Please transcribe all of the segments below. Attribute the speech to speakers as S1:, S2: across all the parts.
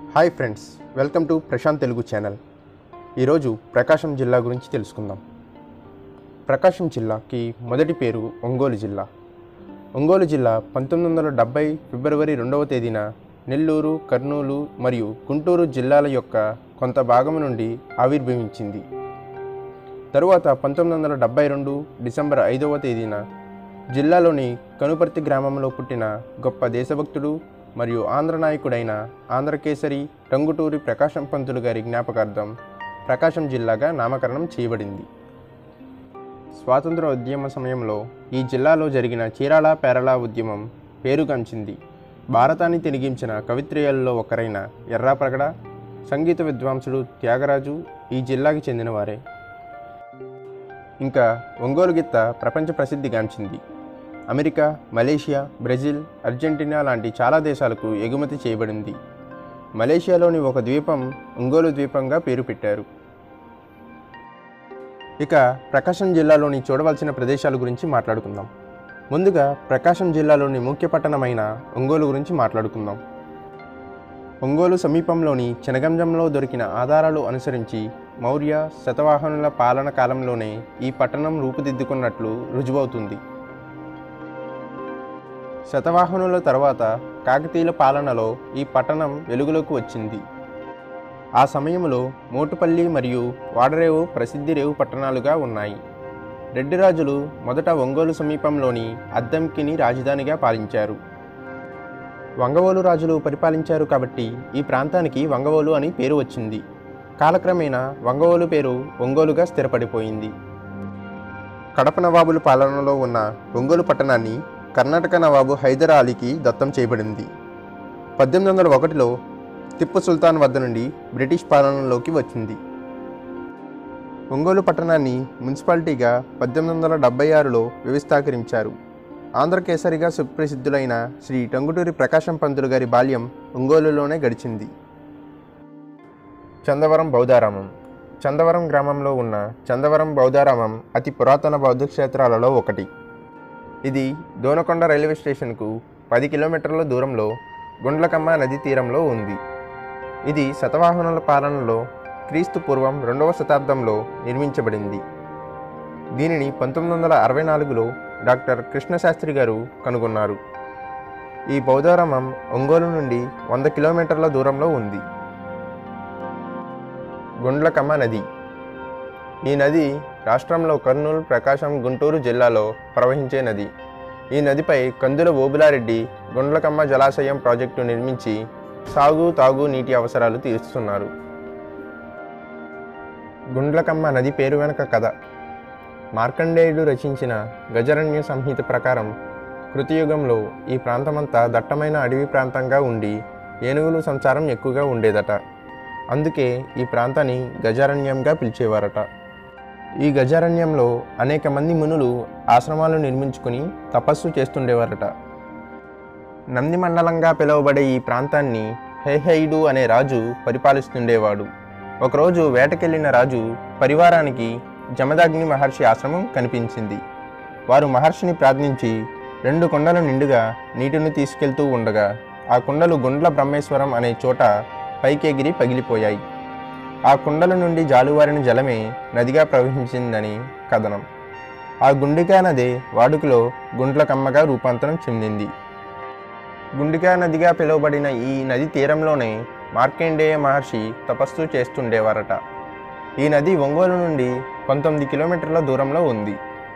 S1: hi friends welcome to Prashant Telugu channel ఈరోజు ప్రకాశం జిల్లా గురించి తెలుసుకుందాం ప్రకాశం జిల్లాకి మొదటి పేరు ఒంగోలు జిల్లా ఒంగోలు జిల్లా పంతొమ్మిది వందల డెబ్బై ఫిబ్రవరి రెండవ తేదీన నెల్లూరు కర్నూలు మరియు గుంటూరు జిల్లాల యొక్క కొంత భాగం నుండి ఆవిర్భవించింది తరువాత పంతొమ్మిది వందల డెబ్బై రెండు డిసెంబర్ ఐదవ తేదీన జిల్లాలోని కనుపర్తి గ్రామంలో పుట్టిన గొప్ప దేశభక్తుడు మరియు ఆంధ్ర నాయకుడైన ఆంధ్రకేసరి టంగుటూరి ప్రకాశం పంతులు గారి జ్ఞాపకార్థం ప్రకాశం జిల్లాగా నామకరణం చేయబడింది స్వాతంత్ర ఉద్యమ సమయంలో ఈ జిల్లాలో జరిగిన చీరాల పేరల ఉద్యమం పేరుగాంచింది భారతాన్ని తిరిగించిన కవిత్రయాల్లో ఒకరైన ఎర్రాప్రగడ సంగీత విద్వాంసుడు త్యాగరాజు ఈ జిల్లాకి చెందినవారే ఇంకా ఒంగోలు గిత్త ప్రపంచ ప్రసిద్ధిగాంచింది అమెరికా మలేషియా బ్రెజిల్ అర్జెంటీనా లాంటి చాలా దేశాలకు ఎగుమతి చేయబడింది మలేషియాలోని ఒక ద్వీపం ఒంగోలు ద్వీపంగా పేరు పెట్టారు ఇక ప్రకాశం జిల్లాలోని చూడవలసిన ప్రదేశాల గురించి మాట్లాడుకుందాం ముందుగా ప్రకాశం జిల్లాలోని ముఖ్య పట్టణమైన ఒంగోలు గురించి మాట్లాడుకుందాం ఒంగోలు సమీపంలోని చెనగంజంలో దొరికిన ఆధారాలు అనుసరించి మౌర్య శతవాహనుల పాలన కాలంలోనే ఈ పట్టణం రూపుదిద్దుకున్నట్లు రుజువవుతుంది శతవాహనుల తర్వాత కాకతీయుల పాలనలో ఈ పట్టణం వెలుగులోకి వచ్చింది ఆ సమయంలో మోటుపల్లి మరియు వాడరేవు ప్రసిద్ధి రేవు పట్టణాలుగా ఉన్నాయి రెడ్డి రాజులు మొదట ఒంగోలు సమీపంలోని అద్దంకిని రాజధానిగా పాలించారు వంగవోలు రాజులు పరిపాలించారు కాబట్టి ఈ ప్రాంతానికి వంగవోలు అని పేరు వచ్చింది కాలక్రమేణా వంగవోలు పేరు ఒంగోలుగా స్థిరపడిపోయింది కడప నవాబుల పాలనలో ఉన్న ఒంగోలు పట్టణాన్ని కర్ణాటక నవాబు హైదర్ అలీకి దత్తం చేయబడింది పద్దెనిమిది వందల ఒకటిలో టిప్పు సుల్తాన్ వద్ద నుండి బ్రిటిష్ పాలనలోకి వచ్చింది ఒంగోలు పట్టణాన్ని మున్సిపాలిటీగా పద్దెనిమిది వందల డెబ్బై ఆరులో వ్యవస్థాకరించారు ఆంధ్రకేసరిగా సుప్రసిద్ధులైన శ్రీ టంగుటూరి ప్రకాశం పంతులు గారి బాల్యం ఒంగోలులోనే గడిచింది చందవరం బౌద్ధారామం చందవరం గ్రామంలో ఉన్న చందవరం బౌద్ధారామం అతి పురాతన బౌద్ధ క్షేత్రాలలో ఒకటి ఇది దోనకొండ రైల్వే స్టేషన్కు పది కిలోమీటర్ల దూరంలో గుండ్లకమ్మ నది తీరంలో ఉంది ఇది శతవాహనుల పాలనలో క్రీస్తు పూర్వం రెండవ శతాబ్దంలో నిర్మించబడింది దీనిని పంతొమ్మిది వందల అరవై నాలుగులో డాక్టర్ కృష్ణశాస్త్రి గారు కనుగొన్నారు ఈ బౌద్ధారామం ఒంగోలు నుండి వంద కిలోమీటర్ల దూరంలో ఉంది గుండ్లకమ్మ నది ఈ నది రాష్ట్రంలో కర్నూలు ప్రకాశం గుంటూరు జిల్లాలో ప్రవహించే నది ఈ నదిపై కందుల ఓబులారెడ్డి గుండ్లకమ్మ జలాశయం ప్రాజెక్టు నిర్మించి సాగు తాగు నీటి అవసరాలు తీరుస్తున్నారు గుండ్లకమ్మ నది పేరు వెనక కథ మార్కండేయుడు రచించిన గజరణ్య సంహిత ప్రకారం కృతయుగంలో ఈ ప్రాంతమంతా దట్టమైన అడవి ప్రాంతంగా ఉండి ఏనుగులు సంచారం ఎక్కువగా ఉండేదట అందుకే ఈ ప్రాంతాన్ని గజారణ్యంగా పిలిచేవారట ఈ గజారణ్యంలో అనేక మంది మునులు ఆశ్రమాలు నిర్మించుకుని తపస్సు చేస్తుండేవారట నంది మండలంగా పిలువబడే ఈ ప్రాంతాన్ని హేహైడు అనే రాజు పరిపాలిస్తుండేవాడు ఒకరోజు వేటకెళ్లిన రాజు పరివారానికి జమదాగ్ని మహర్షి ఆశ్రమం కనిపించింది వారు మహర్షిని ప్రార్థించి రెండు కుండలు నిండుగా నీటిని తీసుకెళ్తూ ఉండగా ఆ కుండలు గుండ్ల బ్రహ్మేశ్వరం అనే చోట పైకెగిరి పగిలిపోయాయి ఆ కుండల నుండి జాలువారిన జలమే నదిగా ప్రవహించిందని కథనం ఆ గుండికా నది వాడుకలో గుండ్లకమ్మగా రూపాంతరం చెందింది గుండికా నదిగా పిలువబడిన ఈ నది తీరంలోనే మార్కండేయ మహర్షి తపస్సు చేస్తుండేవారట ఈ నది ఒంగోలు నుండి పంతొమ్మిది కిలోమీటర్ల దూరంలో ఉంది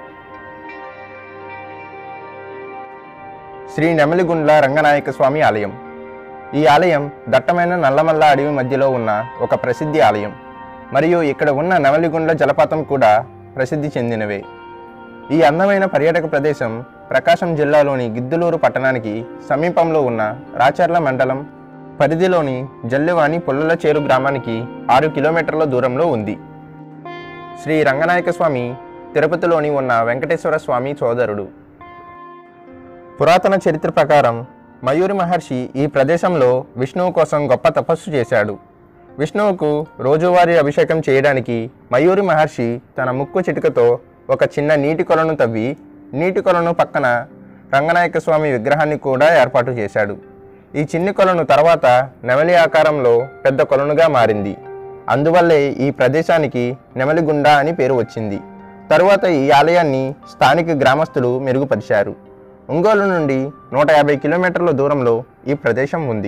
S1: శ్రీ నెమలిగుండ్ల రంగనాయక స్వామి ఆలయం ఈ ఆలయం దట్టమైన నల్లమల్ల అడవి మధ్యలో ఉన్న ఒక ప్రసిద్ధి ఆలయం మరియు ఇక్కడ ఉన్న నెమలిగుండ్ల జలపాతం కూడా ప్రసిద్ధి చెందినవే ఈ అందమైన పర్యాటక ప్రదేశం ప్రకాశం జిల్లాలోని గిద్దలూరు పట్టణానికి సమీపంలో ఉన్న రాచర్ల మండలం పరిధిలోని జల్లివాణి పుల్లల చేరు గ్రామానికి ఆరు కిలోమీటర్ల దూరంలో ఉంది శ్రీ రంగనాయక స్వామి తిరుపతిలోని ఉన్న వెంకటేశ్వర స్వామి సోదరుడు పురాతన చరిత్ర ప్రకారం మయూరి మహర్షి ఈ ప్రదేశంలో విష్ణువు కోసం గొప్ప తపస్సు చేశాడు విష్ణువుకు రోజువారీ అభిషేకం చేయడానికి మయూరి మహర్షి తన ముక్కు చిటికతో ఒక చిన్న నీటి కొలను తవ్వి నీటి కొలను పక్కన రంగనాయక స్వామి విగ్రహాన్ని కూడా ఏర్పాటు చేశాడు ఈ చిన్ని కొలను తర్వాత నెమలి ఆకారంలో పెద్ద కొలనుగా మారింది అందువల్లే ఈ ప్రదేశానికి నెమలిగుండ అని పేరు వచ్చింది తరువాత ఈ ఆలయాన్ని స్థానిక గ్రామస్తులు మెరుగుపరిచారు ఒంగోలు నుండి నూట యాభై కిలోమీటర్ల దూరంలో ఈ ప్రదేశం ఉంది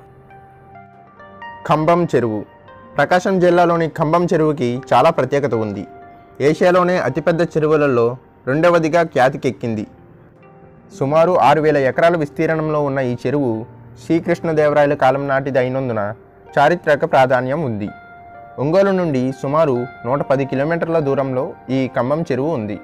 S1: ఖంభం చెరువు ప్రకాశం జిల్లాలోని ఖంభం చెరువుకి చాలా ప్రత్యేకత ఉంది ఏషియాలోనే అతిపెద్ద చెరువులలో రెండవదిగా ఖ్యాతికెక్కింది సుమారు ఆరు వేల ఎకరాల విస్తీర్ణంలో ఉన్న ఈ చెరువు శ్రీకృష్ణదేవరాయల కాలం నాటిది అయినందున చారిత్రక ప్రాధాన్యం ఉంది ఒంగోలు నుండి సుమారు నూట పది కిలోమీటర్ల దూరంలో ఈ ఖమ్మం చెరువు ఉంది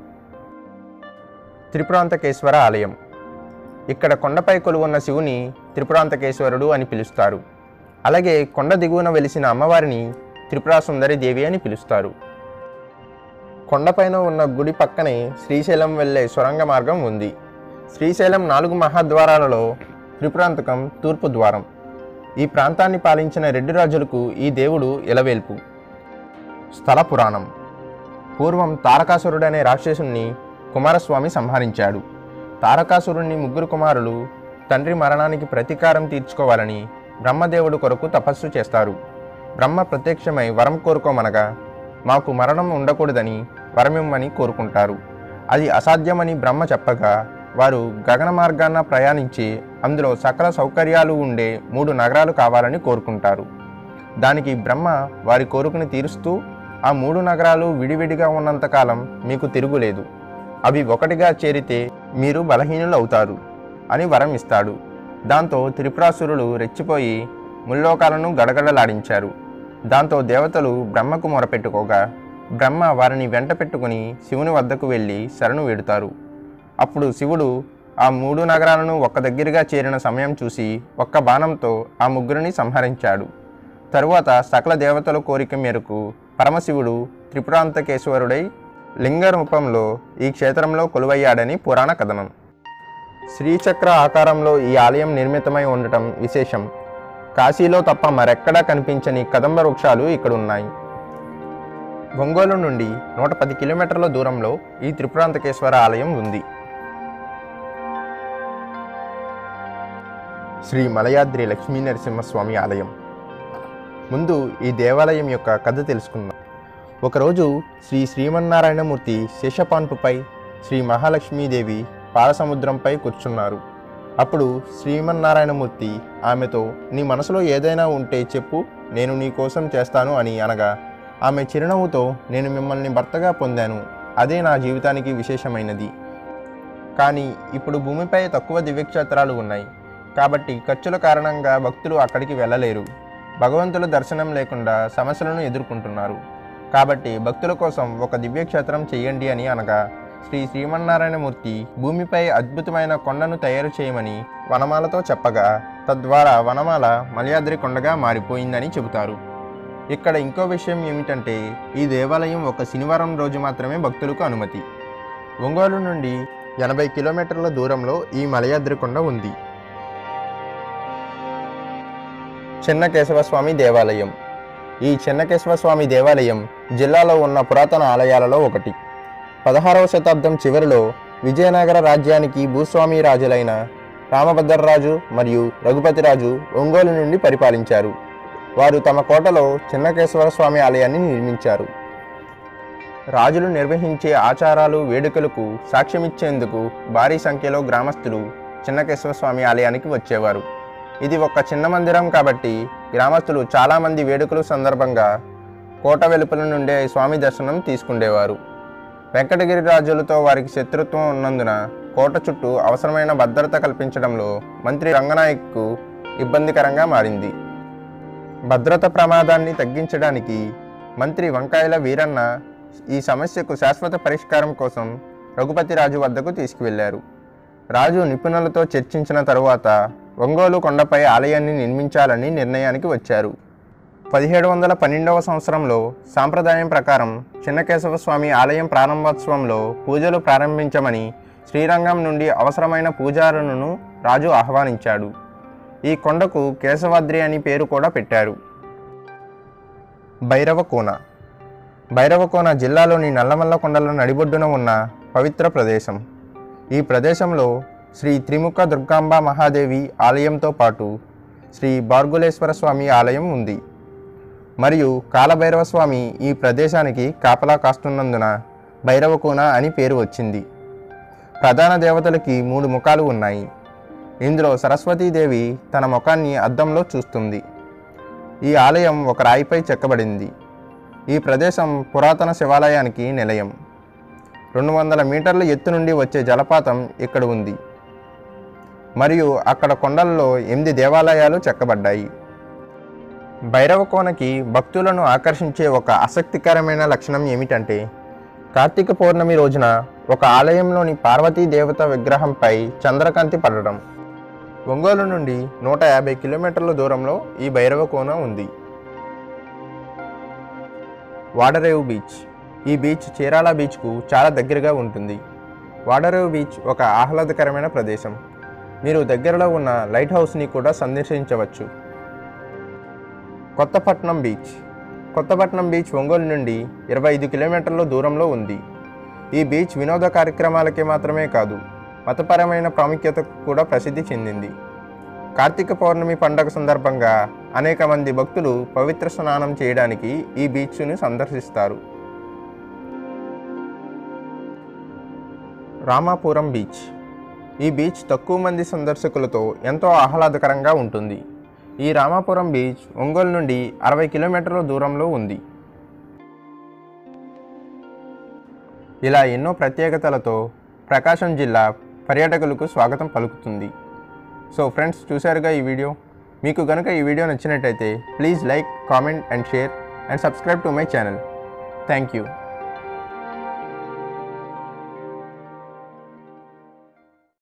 S1: త్రిపురాంతకేశ్వర ఆలయం ఇక్కడ కొండపై కొలువున్న శివుని త్రిపురాంతకేశ్వరుడు అని పిలుస్తారు అలాగే కొండ దిగువన వెలిసిన అమ్మవారిని త్రిపురా సుందరి దేవి అని పిలుస్తారు కొండపైన ఉన్న గుడి పక్కనే శ్రీశైలం వెళ్ళే సొరంగ మార్గం ఉంది శ్రీశైలం నాలుగు మహాద్వారాలలో త్రిపురాంతకం తూర్పు ద్వారం ఈ ప్రాంతాన్ని పాలించిన రెడ్డి రాజులకు ఈ దేవుడు ఎలవేల్పు స్థల పురాణం పూర్వం తారకాసురుడనే రాక్షసుణ్ణి కుమారస్వామి సంహరించాడు తారకాసురుణ్ణి ముగ్గురు కుమారులు తండ్రి మరణానికి ప్రతీకారం తీర్చుకోవాలని బ్రహ్మదేవుడు కొరకు తపస్సు చేస్తారు బ్రహ్మ ప్రత్యక్షమై వరం కోరుకోమనగా మాకు మరణం ఉండకూడదని వరమిమ్మని కోరుకుంటారు అది అసాధ్యమని బ్రహ్మ చెప్పగా వారు గగన మార్గాన ప్రయాణించి అందులో సకల సౌకర్యాలు ఉండే మూడు నగరాలు కావాలని కోరుకుంటారు దానికి బ్రహ్మ వారి కోరికను తీరుస్తూ ఆ మూడు నగరాలు విడివిడిగా ఉన్నంతకాలం మీకు తిరుగులేదు అవి ఒకటిగా చేరితే మీరు బలహీనులు అవుతారు అని వరం ఇస్తాడు దాంతో త్రిపురాసురులు రెచ్చిపోయి ముల్లోకాలను గడగడలాడించారు దాంతో దేవతలు బ్రహ్మకు మొరపెట్టుకోగా బ్రహ్మ వారిని వెంట పెట్టుకుని శివుని వద్దకు వెళ్ళి శరణు వేడుతారు అప్పుడు శివుడు ఆ మూడు నగరాలను ఒక్క దగ్గరగా చేరిన సమయం చూసి ఒక్క బాణంతో ఆ ముగ్గురిని సంహరించాడు తరువాత సకల దేవతల కోరిక మేరకు పరమశివుడు త్రిపురాంతకేశ్వరుడై లింగ రూపంలో ఈ క్షేత్రంలో కొలువయ్యాడని పురాణ కథనం శ్రీచక్ర ఆకారంలో ఈ ఆలయం నిర్మితమై ఉండటం విశేషం కాశీలో తప్ప మరెక్కడా కనిపించని కదంబ వృక్షాలు ఇక్కడ ఉన్నాయి ఒంగోలు నుండి నూట పది కిలోమీటర్ల దూరంలో ఈ త్రిపురాంతకేశ్వర ఆలయం ఉంది శ్రీ మలయాద్రి లక్ష్మీ నరసింహస్వామి ఆలయం ముందు ఈ దేవాలయం యొక్క కథ తెలుసుకుందాం ఒకరోజు శ్రీ శ్రీమన్నారాయణమూర్తి శేషపాన్పుపై శ్రీ మహాలక్ష్మీదేవి పాలసముద్రంపై కూర్చున్నారు అప్పుడు శ్రీమన్నారాయణమూర్తి ఆమెతో నీ మనసులో ఏదైనా ఉంటే చెప్పు నేను నీ కోసం చేస్తాను అని అనగా ఆమె చిరునవ్వుతో నేను మిమ్మల్ని భర్తగా పొందాను అదే నా జీవితానికి విశేషమైనది కానీ ఇప్పుడు భూమిపై తక్కువ దివ్యక్షేత్రాలు ఉన్నాయి కాబట్టి ఖర్చుల కారణంగా భక్తులు అక్కడికి వెళ్ళలేరు భగవంతుల దర్శనం లేకుండా సమస్యలను ఎదుర్కొంటున్నారు కాబట్టి భక్తుల కోసం ఒక దివ్యక్షేత్రం చేయండి అని అనగా శ్రీ శ్రీమన్నారాయణమూర్తి భూమిపై అద్భుతమైన కొండను తయారు చేయమని వనమాలతో చెప్పగా తద్వారా వనమాల మలయాద్రి కొండగా మారిపోయిందని చెబుతారు ఇక్కడ ఇంకో విషయం ఏమిటంటే ఈ దేవాలయం ఒక శనివారం రోజు మాత్రమే భక్తులకు అనుమతి ఒంగోలు నుండి ఎనభై కిలోమీటర్ల దూరంలో ఈ మలయాద్రి కొండ ఉంది చెన్నకేశవస్వామి దేవాలయం ఈ చెన్నకేశవస్వామి దేవాలయం జిల్లాలో ఉన్న పురాతన ఆలయాలలో ఒకటి పదహారవ శతాబ్దం చివరిలో విజయనగర రాజ్యానికి భూస్వామి రాజులైన రామభద్రరాజు మరియు రఘుపతిరాజు ఒంగోలు నుండి పరిపాలించారు వారు తమ కోటలో చిన్నకేశ్వర స్వామి ఆలయాన్ని నిర్మించారు రాజులు నిర్వహించే ఆచారాలు వేడుకలకు సాక్ష్యమిచ్చేందుకు భారీ సంఖ్యలో గ్రామస్తులు చిన్నకేశ్వర స్వామి ఆలయానికి వచ్చేవారు ఇది ఒక చిన్న మందిరం కాబట్టి గ్రామస్తులు చాలామంది వేడుకల సందర్భంగా కోట వెలుపల నుండే స్వామి దర్శనం తీసుకుండేవారు వెంకటగిరి రాజులతో వారికి శత్రుత్వం ఉన్నందున కోట చుట్టూ అవసరమైన భద్రత కల్పించడంలో మంత్రి రంగనాయక్కు ఇబ్బందికరంగా మారింది భద్రత ప్రమాదాన్ని తగ్గించడానికి మంత్రి వంకాయల వీరన్న ఈ సమస్యకు శాశ్వత పరిష్కారం కోసం రఘుపతి రాజు వద్దకు తీసుకువెళ్లారు రాజు నిపుణులతో చర్చించిన తరువాత ఒంగోలు కొండపై ఆలయాన్ని నిర్మించాలని నిర్ణయానికి వచ్చారు పదిహేడు వందల పన్నెండవ సంవత్సరంలో సాంప్రదాయం ప్రకారం చిన్నకేశవ స్వామి ఆలయం ప్రారంభోత్సవంలో పూజలు ప్రారంభించమని శ్రీరంగం నుండి అవసరమైన పూజారులను రాజు ఆహ్వానించాడు ఈ కొండకు కేశవాద్రి అని పేరు కూడా పెట్టారు భైరవకోన భైరవకోన జిల్లాలోని నల్లమల్ల కొండల నడిబొడ్డున ఉన్న పవిత్ర ప్రదేశం ఈ ప్రదేశంలో శ్రీ త్రిముఖ దుర్గాంబ మహాదేవి ఆలయంతో పాటు శ్రీ బార్గులేశ్వర స్వామి ఆలయం ఉంది మరియు కాలభైరవ స్వామి ఈ ప్రదేశానికి కాపలా కాస్తున్నందున భైరవకోన అని పేరు వచ్చింది ప్రధాన దేవతలకి మూడు ముఖాలు ఉన్నాయి ఇందులో సరస్వతీదేవి తన ముఖాన్ని అద్దంలో చూస్తుంది ఈ ఆలయం ఒక రాయిపై చెక్కబడింది ఈ ప్రదేశం పురాతన శివాలయానికి నిలయం రెండు వందల మీటర్ల ఎత్తు నుండి వచ్చే జలపాతం ఇక్కడ ఉంది మరియు అక్కడ కొండల్లో ఎనిమిది దేవాలయాలు చెక్కబడ్డాయి భైరవకోనకి భక్తులను ఆకర్షించే ఒక ఆసక్తికరమైన లక్షణం ఏమిటంటే కార్తీక పౌర్ణమి రోజున ఒక ఆలయంలోని పార్వతీ దేవత విగ్రహంపై చంద్రకాంతి పడడం ఒంగోలు నుండి నూట యాభై కిలోమీటర్ల దూరంలో ఈ భైరవకోన ఉంది వాడరేవు బీచ్ ఈ బీచ్ చీరాల బీచ్కు చాలా దగ్గరగా ఉంటుంది వాడరేవు బీచ్ ఒక ఆహ్లాదకరమైన ప్రదేశం మీరు దగ్గరలో ఉన్న లైట్ హౌస్ని కూడా సందర్శించవచ్చు కొత్తపట్నం బీచ్ కొత్తపట్నం బీచ్ ఒంగోలు నుండి ఇరవై ఐదు కిలోమీటర్ల దూరంలో ఉంది ఈ బీచ్ వినోద కార్యక్రమాలకే మాత్రమే కాదు మతపరమైన ప్రాముఖ్యతకు కూడా ప్రసిద్ధి చెందింది కార్తీక పౌర్ణమి పండగ సందర్భంగా అనేక మంది భక్తులు పవిత్ర స్నానం చేయడానికి ఈ బీచ్ను సందర్శిస్తారు రామాపురం బీచ్ ఈ బీచ్ తక్కువ మంది సందర్శకులతో ఎంతో ఆహ్లాదకరంగా ఉంటుంది ఈ రామాపురం బీచ్ ఒంగోలు నుండి అరవై కిలోమీటర్ల దూరంలో ఉంది ఇలా ఎన్నో ప్రత్యేకతలతో ప్రకాశం జిల్లా పర్యాటకులకు స్వాగతం పలుకుతుంది సో ఫ్రెండ్స్ చూశారుగా ఈ వీడియో మీకు కనుక ఈ వీడియో నచ్చినట్టయితే please like comment and share and subscribe to my channel thank you